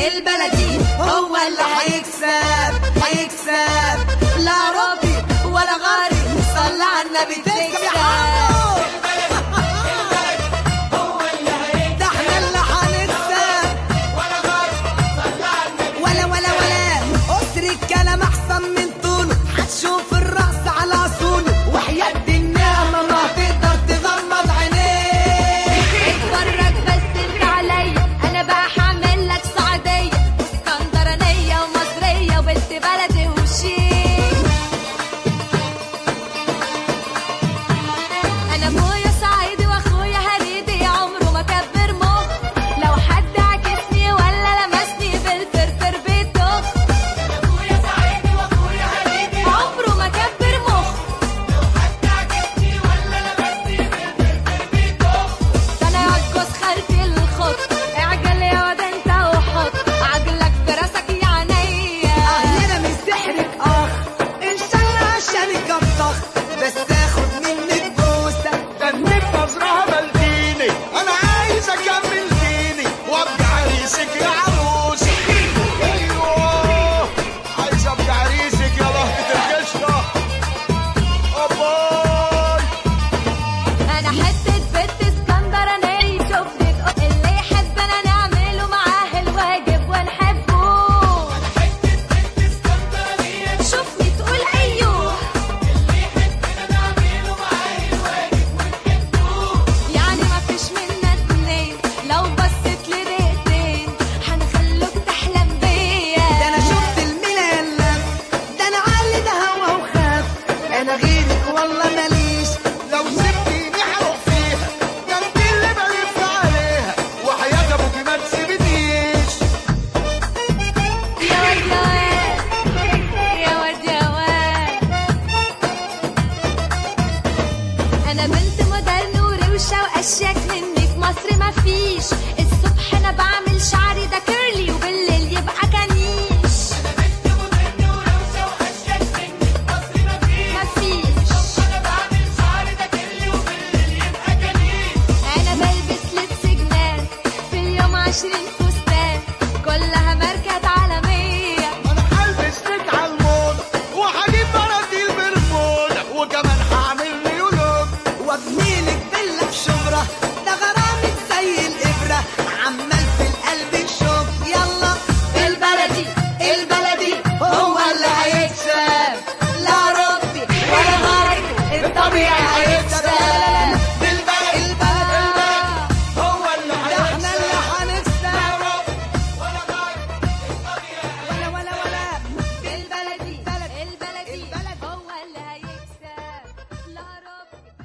البلدي هو اللي هيكسب هيكسب لا ربي ولا غاري صلى على النبي تكسب ده احنا اللي هنكسب ولا ولا ولا قصر الكلام احسن من طوله هتشوف الرأس على اصوله وحياة النعمة ما تقدر تغمض عينيك اتفرج بس انت عليا انا بقى هعمل لك سعوديه اسكندرانيه ومصريه وبنت بلدي وشيك انا ابويا صعيدي واخويا هريدي عمره ما كبر مخ لو حد عكسني ولا لمسني بالفرفر بيتخ عمره ما كبر مخ ده انا يعجز خالتي الخط اعجل يا واد انت وحط عجلك في راسك يا عينيا اهلنا من سحرك اخ ان شاء الله عشانك الطخ بس تاخد مني بوسة دنك نظرها ملتيني انا عايز اكمل ديني وابقى عريسك يا عروسي ايوه عايز ابقى عريسك يا لهجة القشطة أباي انا حته بنت اسكندرانيه شوفني تقول اللي يحبنا نعمله معاه الواجب ونحبه شوفني تقول ايوه يعني ما فيش منا اتنين لو بصيت لي دقيقتين هنخلوك تحلم بيا ده انا شفت الملا يلف ده انا علي ده هوا وخاف انا غيرك والله ماليش لو سبتيني هروح فيها ده انت اللي بلف عليها وحياة ابوكي ما تسيبنيش يا واد يا واد يا واد يا واد انا بنت مودرن وروشه واشياء